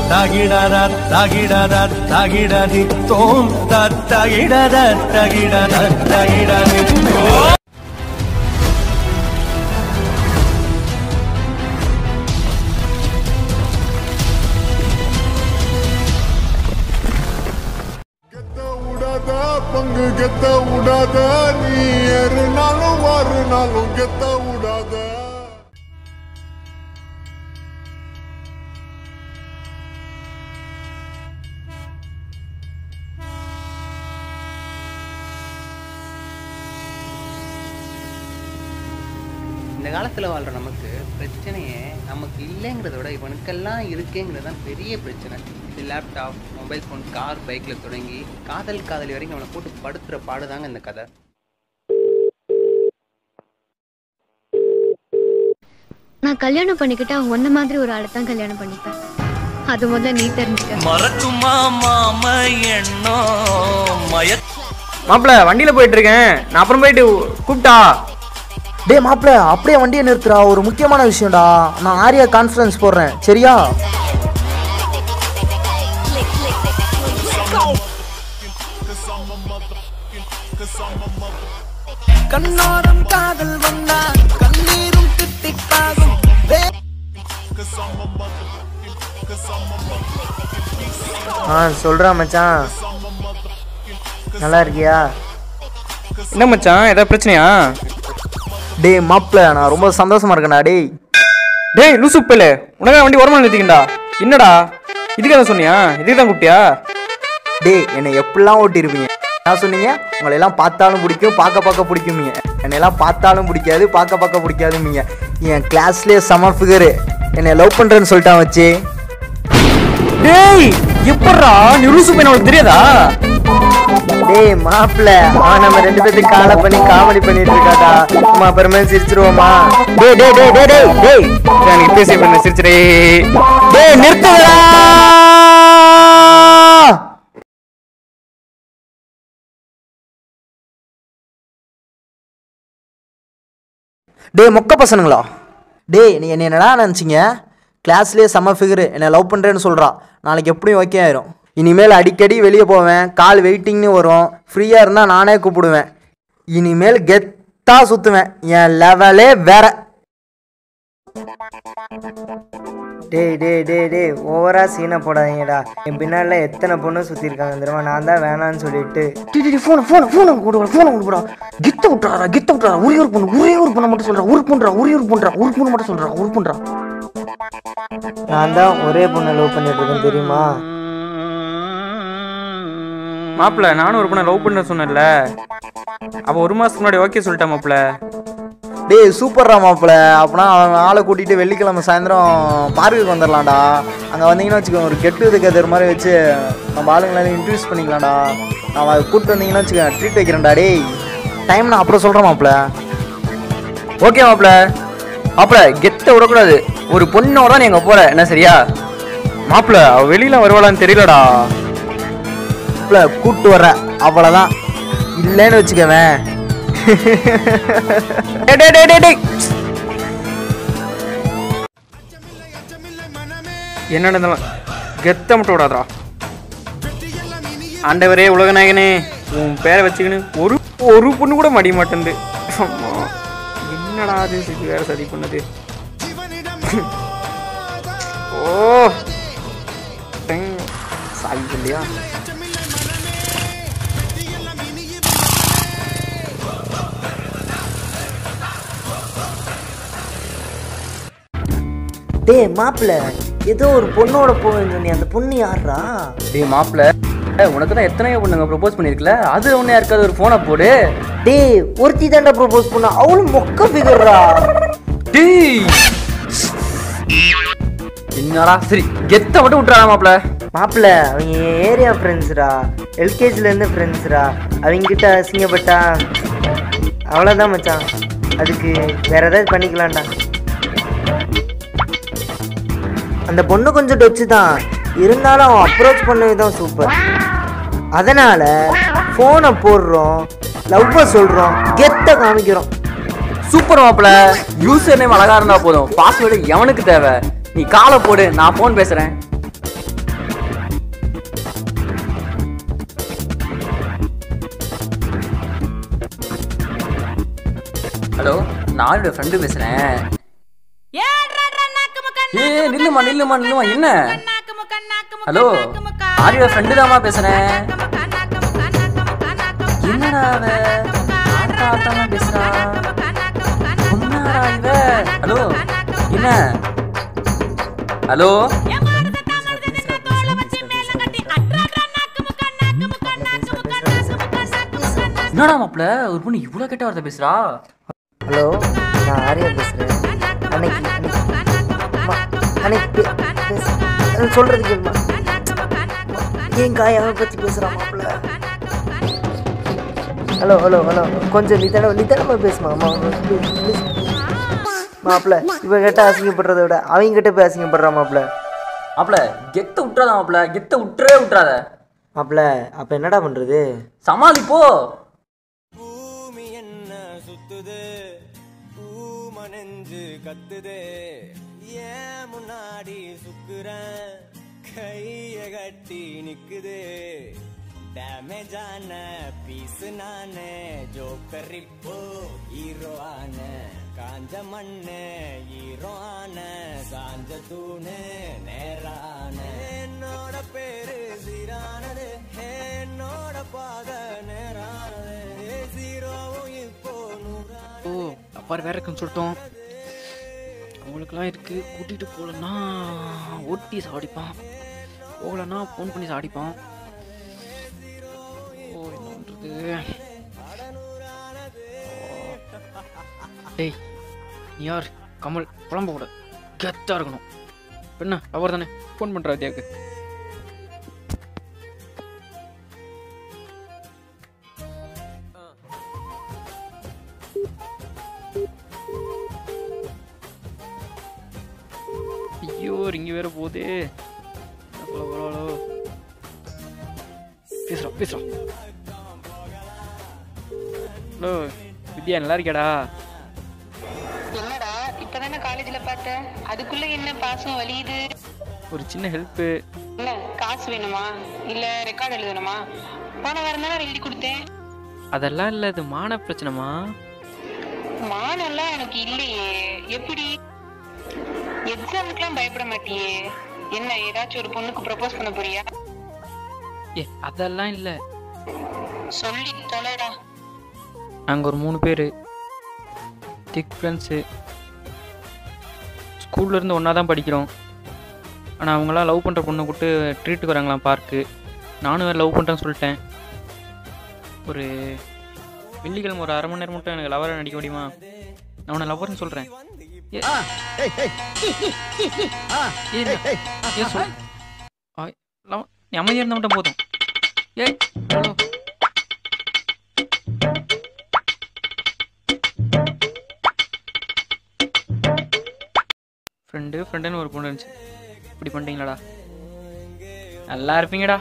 தகிடத தகிடத தகிடதி தோம் தகிடத தகிடத தகிடதி தோம் கெத்த விடாத பங்கு கெத்த விடாத நீ ஏறுனாலும் வாருனாலும் கெத்த விடாத இந்த காலத்தில் வாழ்கிற நமக்கு பிரச்சனையே நமக்கு இல்லைங்கிறத விட இவனுக்கெல்லாம் இருக்கேங்கிறது தான் பெரிய பிரச்சனை இது லேப்டாப் மொபைல் ஃபோன் கார் பைக்கில் தொடங்கி காதல் காதலி வரைக்கும் அவனை போட்டு படுத்துகிற பாடுதாங்க இந்த கதை நான் கல்யாணம் பண்ணிக்கிட்டா உன்ன மாதிரி ஒரு ஆளை தான் கல்யாணம் பண்ணிப்பேன் அது முதல்ல நீ தெரிஞ்சுக்க மறக்குமா மாம எண்ணம் மய மாப்பிள வண்டியில போயிட்டு இருக்கேன் நான் அப்புறம் போயிட்டு கூப்பிட்டா டேய் மாப்பிள அப்படியே வண்டியை நிறுத்துறா ஒரு முக்கியமான விஷயம்டா நான் ஆரியா கான்ஃபரன்ஸ் போடுறேன் சரியா கண்ணோரம் காதல் வந்தா கண்ணீரும் தித்திப்பாகும் ஆ சொல்றா மச்சான் நல்லா இருக்கியா என்ன மச்சான் ஏதாவது பிரச்சனையா டேய் மாப்பிள நான் ரொம்ப சந்தோஷமா இருக்கேன்டா டேய் டேய் லூசு பேல உனக்கு வண்டி ஓரமா நிறுத்திக்கண்டா என்னடா இதுக்கு தான் சொன்னியா இதுக்கு தான் கூப்பிட்டியா டேய் என்னை எப்படிலாம் ஓட்டியிருப்பீங்க என்ன சொன்னீங்க உங்களை எல்லாம் பார்த்தாலும் பிடிக்கும் பார்க்க பார்க்க பிடிக்குமீங்க என்னை எல்லாம் பார்த்தாலும் பிடிக்காது பார்க்க பார்க்க பிடிக்காதுமீங்க என் கிளாஸ்லேயே சம ஃபிகரு என்னை லவ் பண்ணுறேன்னு சொல்லிட்டான் வச்சு டேய் எப்பட்றா நீ லூசு பையன் உனக்கு தெரியாதா டேய் மாப்பிள அவன் நம்ம ரெண்டு பேத்துக்கு காலை பண்ணி காமெடி பண்ணிட்டு இருக்காடா நம்ம அப்புறமே சிரிச்சிருவோமா டேய் டேய் டேய் டேய் டேய் டேய் எனக்கு பேசி பண்ண சிரிச்சிரே டேய் நிறுத்துடா டேய் மொக்க பசனுங்களா டேய் நீ என்ன என்னடா நினச்சிங்க கிளாஸ்லேயே செம்ம ஃபிகரு என்னை லவ் பண்ணுறேன்னு சொல்கிறா நாளைக்கு எப்படியும் ஓகே ஆயிரும் இனிமேல் அடிக்கடி வெளியே போவேன் கால் வெயிட்டிங்னு வரும் ஃப்ரீயாக இருந்தால் நானே கூப்பிடுவேன் இனிமேல் கெத்தாக சுற்றுவேன் என் லெவலே வேற டேய் டேய் டேய் டேய் ஓவரா சீனை போடாதீங்கடா என் பின்னால எத்தனை பொண்ணு சுத்தி இருக்காங்க தெரியுமா நான் தான் வேணான்னு சொல்லிட்டு ஃபோன் ஃபோன் ஃபோன் கொடுக்குறா ஃபோன் கொடுக்குறா கித்த விட்டுறாரா கித்த விட்டுறா ஒரே ஒரு பொண்ணு ஒரே ஒரு பொண்ணை மட்டும் சொல்றா ஒரு பொண்ணுறா ஒரே ஒரு பொண்ணுறா ஒரு பொண்ணு மட்டும் சொல்றா ஒரு பொண்ணுறா நான் தான் ஒரே பொண்ணை லவ் பண்ணிட்டு இருக்கேன் தெரியுமா மாப்பிள நானும் ஒரு பொண்ணை லவ் பண்ண சொன்னேன்ல அப்ப ஒரு மாசத்துக்கு முன்னாடி ஓகே சொல்லிட்டேன் மாப்பிள டேய் சூப்பர்ரா மாப்பிள அப்பனா அவன் ஆளை கூட்டிட்டு வெள்ளிக்கிழமை சாயந்தரம் பார்க்குக்கு வந்துடலாம்டா அங்கே வந்தீங்கன்னா வச்சுக்கோங்க ஒரு கெட்டு இதுக்கு மாதிரி வச்சு நம்ம ஆளுங்களை இன்ட்ரடியூஸ் பண்ணிக்கலாம்டா நான் அதை கூப்பிட்டு வந்தீங்கன்னா வச்சுக்கோ ட்ரீட் வைக்கிறேன்டா டேய் டைம் நான் அப்புறம் சொல்கிறேன் மாப்பிள ஓகே மாப்பிள மாப்பிள கெத்த விடக்கூடாது ஒரு பொண்ணோட தான் நீ அங்க போற என்ன சரியா மாப்பிள அவ வெளியில வருவாளான்னு தெரியலடா மாப்பிள கூப்பிட்டு வர்ற அவ்வளோதான் இல்லைன்னு வச்சுக்கவேன் டேய் டேய் டேய், டேய் டேய் என்ன நடந்தாலும் கெத்த மட்டும் விடாதா ஆண்டவரே உலகநாயகனே உன் பேரை வச்சுக்கின்னு ஒரு ஒரு பொண்ணு கூட மடிய மாட்டேங்குது அம்மா, என்னடா அது இது வேற சதி பண்ணுது ஓ டேய், சாவி இல்லையா டேய் மாப்பிள ஏதோ ஒரு பொண்ணோட போவேன்னு சொன்னி அந்த பொண்ணு யாரா டேய் மாப்பிள உனக்கு தான் எத்தனையோ பொண்ணுங்க ப்ரொபோஸ் பண்ணிருக்கல அது ஒண்ணு யாருக்காவது ஒரு போனை போடு டேய் ஒருத்தி தாண்டா ப்ரோபோஸ் பண்ணா அவளும் மொக்க ஃபிகர்ரா டேய் என்னடா சரி கெத்த மட்டும் விட்டுறாடா மாப்பிள மாப்பிள்ள அவங்க என் ஏரியா ஃப்ரெண்ட்ஸ்டா எல்கேஜில இருந்து ஃப்ரெண்ட்ஸ்டா அவங்க கிட்ட அசிங்கப்பட்டா அவ்வளோதான் மச்சான் அதுக்கு வேற ஏதாவது பண்ணிக்கலாம்டா அந்த பொண்ணு கொஞ்சம் டொச்சு தான் இருந்தாலும் அவன் அப்ரோச் பண்ண விதம் சூப்பர் அதனால ஃபோனை போடுறோம் லவ்வை சொல்றோம் கெத்த காமிக்கிறோம் சூப்பர் மாப்பிள யூசர் நேம் அழகா இருந்தா போதும் பாஸ்வேர்டு எவனுக்கு தேவை நீ காலை போடு நான் ஃபோன் பேசுறேன் ஹலோ நான் ஆரியோட ஃப்ரெண்டு பேசுறேன் ஏ நில்லுமா நில்லுமா நில்லுமா என்ன ஹலோ ஆரியோட ஃப்ரெண்டு தாம்மா பேசுறேன் என்னடா அவ ஆட்டா ஆட்டாலாம் பேசுறா உன்னாடா இவ ஹலோ என்ன ஹலோ என்னடா மாப்பிள ஒரு பொண்ணு இவ்வளோ கெட்ட வார்த்தை பேசுறா ஹலோ நான் ஆரியா பேசுகிறேன் அன்னைக்கு அம்மா, அன்னைக்கு பே- பேச- அது சொல்றது கேளுமா ஏன் காயாவை பற்றி பேசுகிறான் மாப்பிள்ள ஹலோ ஹலோ ஹலோ கொஞ்சம் நிதானம் நிதானமாக பேசுமா அம்மா ப்ளீஸ் மாப்பிள்ள இவ கிட்ட அசிங்கப்படுறத விட அவங்க கிட்ட போய் அசிங்கப்படுறான் மாப்பிள்ள மாப்பிள கெத்த விட்டுறாத மாப்பிள கெத்த விட்டுறவே விட்டுறாத மாப்பிள்ள அப்போ என்னடா பண்ணுறது சமாளிப்போ பூமி என்ன சுத்துது பூமனெஞ்சு கத்துதே ஏன் முன்னாடி சுக்குறேன் கைய கட்டி நிக்குது டேமேஜ் ஆன பீஸ் நானே ஜோக்கர் இப்போ ஹீரோ ஆன காஞ்ச மண்ணு ஹீரோ ஆன சாஞ்ச தூணு நேரான என்னோட பேரு சீரானது என்னோட பாத நேரானது சீரோவும் இப்போ நூறானது ஓ அப்பாரு வேற இருக்குன்னு சொல்லிட்டோம் அவங்களுக்குலாம் இருக்கு கூட்டிட்டு போகலன்னா ஓட்டி சாடிப்பான் போகலன்னா ஃபோன் பண்ணி சாடிப்பான் ஓ என்ன பண்றது டேய் நீ யார் கமல் புலம்ப கூட கெத்தா இருக்கணும் என்ன அவர் தானே ஃபோன் பண்ற அத்தியாக்கு ஐயோ ரிங்கி வேற போதே என்ன சொல்ல போறாளோ பேசுறா பேசுறா ஹலோ வித்யா நல்லா இருக்கியாடா என்னடா இப்பதானே காலேஜ்ல பார்த்தேன் அதுக்குள்ள என்ன பாசம் வலியுது ஒரு சின்ன ஹெல்ப்பு என்ன காசு வேணுமா இல்ல ரெக்கார்ட் எழுதணுமா போன வாரம் தானே எழுதி கொடுத்தேன் அதெல்லாம் இல்லை இது மான பிரச்சனைமா மானெல்லாம் எனக்கு இல்லையே எப்படி எக்ஸாமுக்குலாம் பயப்பட மாட்டியே என்ன ஏதாச்சும் ஒரு பொண்ணுக்கு ப்ரப்போஸ் பண்ண போறியா ஏ அதெல்லாம் இல்லை சொல்லி தொலைடா நாங்கள் ஒரு மூணு பேர் திக் ஃப்ரெண்ட்ஸு ஸ்கூல்லேருந்து ஒன்றா தான் படிக்கிறோம் ஆனால் அவங்களாம் லவ் பண்ணுற பொண்ணை கூப்பிட்டு ட்ரீட்டுக்கு வராங்களாம் பார்க்கு நானும் வேறு லவ் பண்ணுறேன்னு சொல்லிட்டேன் ஒரு வெள்ளிக்கிழமை ஒரு அரை மணி நேரம் மட்டும் எனக்கு லவரை நடிக்க முடியுமா நான் உன்னை லவ்வர்னு சொல்கிறேன் ஏ ஏ, ஏன் சொல் ஆ, லவ்- நீ அமைதியாக இருந்தால் மட்டும் போதும் ஏய் ஹலோ ஃப்ரெண்டு ஃப்ரெண்டுன்னு ஒரு பொண்ணு இருந்துச்சு இப்படி பண்ணிட்டீங்களாடா நல்லா இருப்பீங்கடா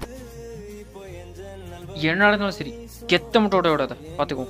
என்ன நடந்தாலும் சரி கெத்த முட்டோட விடாத பார்த்துக்கோ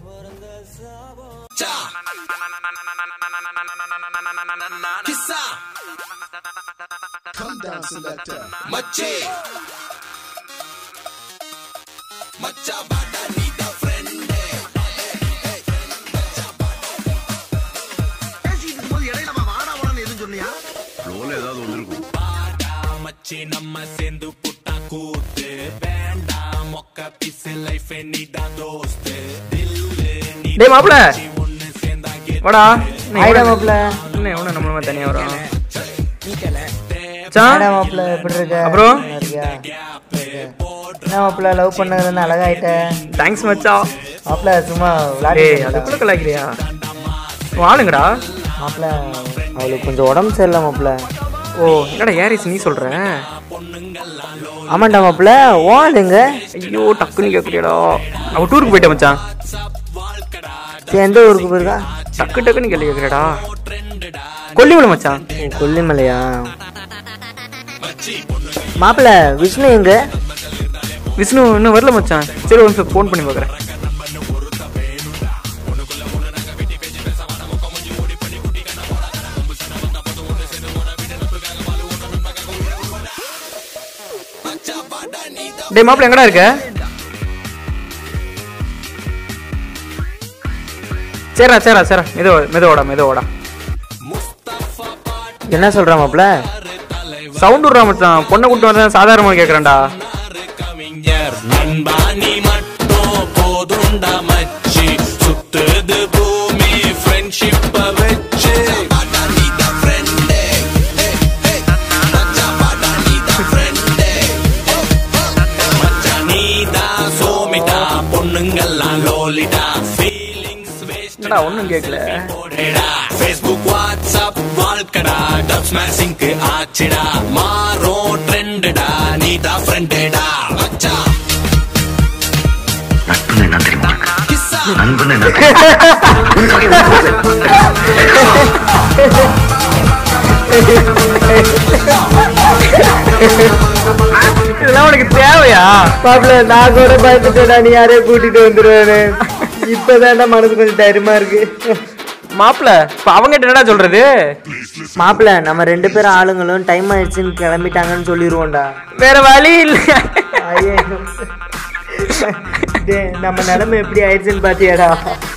டேய் மாப்பிள வாடா ஆயிடா மாப்பிள்ள என்ன எவனும் நம்மள மாதிரி தனியாக வரும் ஆயிடா மாப்பிள்ள எப்படி இருக்க அப்புறம்? நல்லா இருக்கியா? என்ன மாப்பிள்ள லவ் பண்ணதுல இருந்து அழகாயிட்ட தேங்க்ஸ் மச்சான் மாப்பிள்ள சும்மா டேய் விளையாட்டு அதுக்குள்ள கலாய்க்கிறியா வாழுங்கடா மாப்பிள்ள அவளுக்கு கொஞ்சம் உடம்பு சரியில்லை மாப்பிள்ள ஓ என்னடா ஏரிஸ் நீ சொல்ற ஆமாண்டா மாப்பிள்ள ஓடுங்க ஐயோ டக்குன்னு கேட்குறியாடா அவ டூருக்கு போயிட்டா மச்சான் சரி எந்த ஊருக்கு போயிருக்கா டக்கு டக்குன்னு கேள்வி கேட்குறடா கொல்லிமலை மச்சான் ஓ, கொல்லிமலையா மாப்பிள்ள விஷ்ணு எங்க விஷ்ணு இன்னும் வரல மச்சான் சரி ஒரு நிமிஷம் ஃபோன் பண்ணி பார்க்குறேன் டேய் மாப்பிள்ள எங்கடா இருக்க சரிடா சரிடா சரிடா மெதுவா மெதுவோடா மெதுவோடா என்ன சொல்ற மாப்ள சவுண்ட் விட்றா மச்சான் பொண்ணை கூட்டு வந்து சாதாரணமாக கேட்குறேன்டா கவிஞர் நண்பா நீ மட்டும் போதுண்டா மச்சி சுத்துது பூமி ஃப்ரெண்ட்ஷிப்ப வச்சு சோமிடா பொண்ணுங்கெல்லாம் லோலிடா ஃபீலிங்ஸ் வேஸ்ட் என்னடா ஒன்றும் கேட்கல போடுடா ஃபேஸ்புக் வாட்ஸ்அப் வாழ்க்கடா டப் ஸ்மாஷிங்க்கு ஆச்சுடா மாறும் ட்ரெண்டுடா நீதா ஃப்ரெண்டுடா மச்சா இதெல்லாம் உனக்கு தேவையா மாப்ள நான் கூட பயந்துட்டேடா நீ யாரையோ கூட்டிட்டு வந்துருவேன்னு இப்பதான்டா மனசு கொஞ்சம் தைரியமா இருக்கு மாப்பிள்ள இப்போ அவங்க என்னடா சொல்றது மாப்பிள நம்ம ரெண்டு பேரும் ஆளுங்களும் டைம் ஆயிடுச்சுன்னு கிளம்பிட்டாங்கன்னு சொல்லிடுவோம்டா வேற வழி இல்லை ஐயே. டேய், நம்ம நிலைமை எப்படி ஆயிடுச்சுன்னு பாத்தியாடா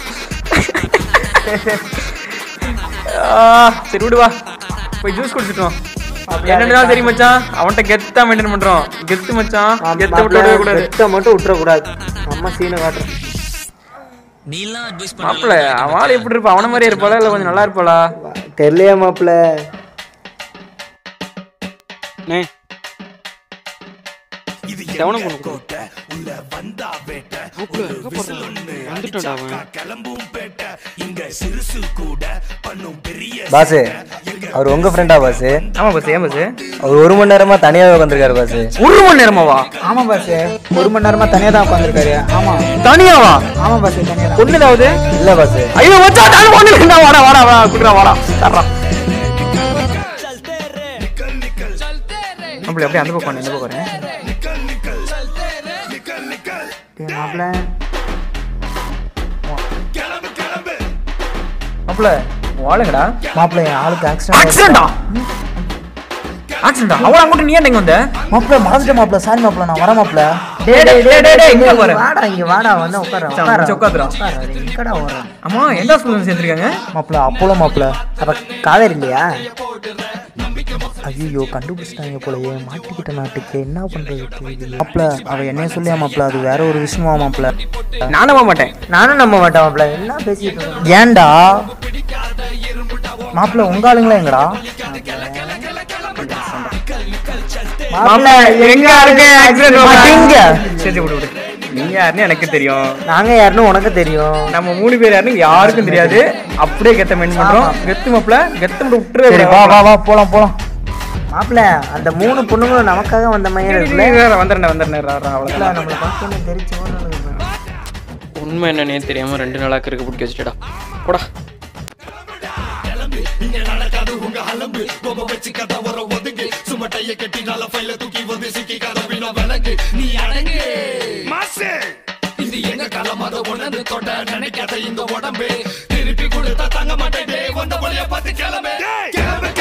ஆ, சரி விடு வா போய் ஜூஸ் குடிச்சிட்டோம் என்னடா தெரியும் மச்சான் அவன்கிட்ட கெத்தா மெயின்டைன் பண்றோம் கெத்து மச்சான் கெத்த விட்டு விடவே கூடாது கெத்த மட்டும் விட்டுறக்கூடாது நம்ம சீனை காட்டுறோம் மாப்பிள்ள அவன் ஆளு எப்படி இருப்பா அவன மாதிரியே இருப்பாளா இல்ல கொஞ்சம் நல்லா இருப்பாளா தெரியலையா மாப்பிள அண்ணே கவனம் பண்ணு வந்துட்டோம்டா அவன் பாஸ் அவர் உங்க ஃப்ரெண்டா பாஸ் ஆமா பஸ் ஏன் பஸ் அவர் ஒரு மணி நேரமா தனியாவே உட்காந்துருக்காரு பாஸ் ஒரு மணி நேரமாவா ஆமா பாஸ் ஒரு மணி நேரமா தனியா தான் உட்காந்துருக்காரு ஆமா தனியாவா ஆமா பாஸ் தனியா பொண்ணு ஏதாவது இல்ல பாஸ் ஐயோ மச்சான் நான் ஒண்ணு இல்லடா வாடா வாடா வாடா குடுறா வாடா தர்றா அப்படி அப்படியே அந்த பக்கம் இந்த பக்கம் வரேன் மாப்பிள மாப்பிள்ள வாழுங்கடா மாப்பிள என் ஆளுக்கு ஆக்சிடென்ட் ஆக்சிடென்டா ஆக்சிடென்டா அவள அங்கிட்டு நீ ஏன் இங்க வந்த மாப்பிள மறந்துட்டேன் மாப்பிள சாரி மாப்பிள நான் வரேன் மாப்பிள டேய், டேய், டேய், டேய், டேய், இங்க பாரு. வாடா இங்க வாடா வந்து உட்கார சரி, உட்கார உட்காருடா. உட்கார எங்கடா வரேன் அம்மா எந்த ஹாஸ்பிட்டல் சேர்த்திருக்காங்க மாப்பிள அப்போலோ மாப்பிள அப்ப காவேரி இல்லையா ஐயோ கண்டுபிடிச்சிட்டாங்க போலயே மாட்டிக்கிட்ட நாட்டுக்கு என்ன பண்றது தெரியல. மாப்பிள அவ என்னைய சொல்லியா மாப்பிள அது வேற ஒரு விஷயமா மாப்பிள நான் நம்ப மாட்டேன் நானும் நம்ப மாட்டேன் மாப்பிள என்ன பேசிட்டு இருக்க? ஏன்டா மாப்பிள உங்க ஆளுங்களா எங்கடா மாப்பிள்ள எங்க இருக்கு ஆக்சிடென்ட் மாட்டீங்க. சரி விடு விடு நீங்க யாருன்னு எனக்கு தெரியும் நாங்க யாருன்னு உனக்கு தெரியும் நம்ம மூணு பேர் யாருன்னு யாருக்கும் தெரியாது அப்படியே கெத்த மெயின் பண்றோம் கெத்து மாப்பிள்ள கெத்து மட்டும் விட்டுரு சரி வா வா வா போலாம் போலாம் மாப்பிள அந்த மூணு பொண்ணுங்களும் நமக்காக வந்த மாதிரி இருக்குல்ல வந்துடுறேன் வந்துடுறேன் அவ்வளோதான் நம்மளை பார்த்து தெரிஞ்சு உண்மை என்னன்னே தெரியாம ரெண்டு நாளா கிறுக்கு பிடிக்க வச்சுட்டா போடா இது எங்க காலம் அதை உணர்ந்து தொட நினைக்காத இந்த உடம்பு திருப்பி கொடுத்தா தாங்க மாட்டேன் வந்த வழிய பார்த்து கிளம்பு கிளம்பு